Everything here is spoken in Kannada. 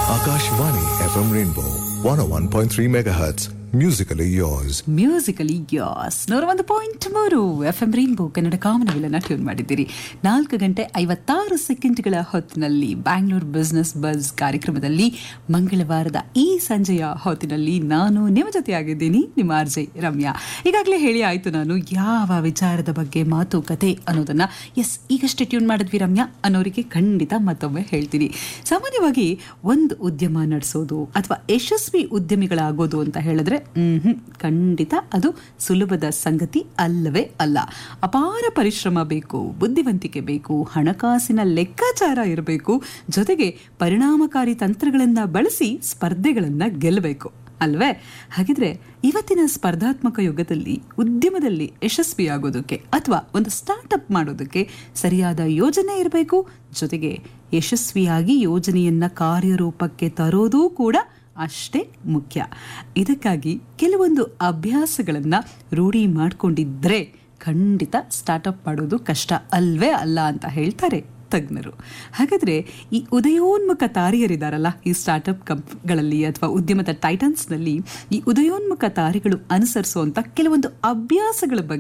Akashvani FM Rainbow 101.3 MHz. Musically yours. Musically yours ನೂರ ಒಂದು ಪಾಯಿಂಟ್ ಮೂರು ಎಫ್ ಎಂ ರೈನ್ಬೋ ಕನ್ನಡ ಕಾಮನವಿಲ್ಲನ್ನ ಟ್ಯೂನ್ ಮಾಡಿದ್ದೀರಿ ನಾಲ್ಕು ಗಂಟೆ ಐವತ್ತಾರು ಸೆಕೆಂಡ್ಗಳ ಹೊತ್ತಿನಲ್ಲಿ ಬ್ಯಾಂಗ್ಳೂರ್ ಬಿಸ್ನೆಸ್ ಬಸ್ ಕಾರ್ಯಕ್ರಮದಲ್ಲಿ ಮಂಗಳವಾರದ ಈ ಸಂಜೆಯ ಹೊತ್ತಿನಲ್ಲಿ ನಾನು ನಿಮ್ಮ ಜೊತೆಯಾಗಿದ್ದೀನಿ ನಿಮ್ಮ ಆರ್ ಜೆ ರಮ್ಯಾ ಈಗಾಗಲೇ ಹೇಳಿ ಆಯಿತು ನಾನು ಯಾವ ವಿಚಾರದ ಬಗ್ಗೆ ಮಾತುಕತೆ ಅನ್ನೋದನ್ನ ಎಸ್ ಈಗಷ್ಟೇ ಟ್ಯೂನ್ ಮಾಡಿದ್ವಿ ರಮ್ಯಾ ಅನ್ನೋರಿಗೆ ಖಂಡಿತ ಮತ್ತೊಮ್ಮೆ ಹೇಳ್ತೀನಿ ಸಾಮಾನ್ಯವಾಗಿ ಒಂದು ಉದ್ಯಮ ನಡೆಸೋದು ಅಥವಾ ಯಶಸ್ವಿ ಉದ್ಯಮಿಗಳಾಗೋದು ಅಂತ ಹೇಳಿದ್ರೆ ಮ್ಹೂ, ಖಂಡಿತ ಅದು ಸುಲಭದ ಸಂಗತಿ ಅಲ್ಲವೇ ಅಲ್ಲ ಅಪಾರ ಪರಿಶ್ರಮ ಬೇಕು ಬುದ್ಧಿವಂತಿಕೆ ಬೇಕು ಹಣಕಾಸಿನ ಲೆಕ್ಕಾಚಾರ ಇರಬೇಕು ಜೊತೆಗೆ ಪರಿಣಾಮಕಾರಿ ತಂತ್ರಗಳನ್ನ ಬಳಸಿ ಸ್ಪರ್ಧೆಗಳನ್ನ ಗೆಲ್ಲಬೇಕು ಅಲ್ವೇ ಹಾಗಿದ್ರೆ ಇವತ್ತಿನ ಸ್ಪರ್ಧಾತ್ಮಕ ಯುಗದಲ್ಲಿ ಉದ್ಯಮದಲ್ಲಿ ಯಶಸ್ವಿಯಾಗೋದಕ್ಕೆ ಅಥವಾ ಒಂದು ಸ್ಟಾರ್ಟ್ಅಪ್ ಮಾಡೋದಕ್ಕೆ ಸರಿಯಾದ ಯೋಜನೆ ಇರಬೇಕು ಜೊತೆಗೆ ಯಶಸ್ವಿಯಾಗಿ ಯೋಜನೆಯನ್ನ ಕಾರ್ಯರೂಪಕ್ಕೆ ತರೋದೂ ಕೂಡ ಅಷ್ಟೇ ಮುಖ್ಯ ಇದಕ್ಕಾಗಿ ಕೆಲವೊಂದು ಅಭ್ಯಾಸಗಳನ್ನ ರೂಢಿ ಮಾಡಿಕೊಂಡಿದ್ರೆ ಖಂಡಿತ ಸ್ಟಾರ್ಟ್ಅಪ್ ಮಾಡೋದು ಕಷ್ಟ ಅಲ್ವೇ ಅಲ್ಲ ಅಂತ ಹೇಳ್ತಾರೆ ತಜ್ಞರು ಹಾಗಾದ್ರೆ ಈ ಉದಯೋನ್ಮುಖ ತಾರಿಯರಿದಾರಲ್ಲ ಈ ಸ್ಟಾರ್ಟ್ಅಪ್ ಕಂಪ್ಗಳಲ್ಲಿ ಅಥವಾ ಉದ್ಯಮದ ಟೈಟನ್ಸ್ನಲ್ಲಿ ಈ ಉದಯೋನ್ಮುಖ ತಾರಿಗಳು ಅನುಸರಿಸುವಂತ ಕೆಲವೊಂದು ಅಭ್ಯಾಸಗಳ ಬಗ್ಗೆ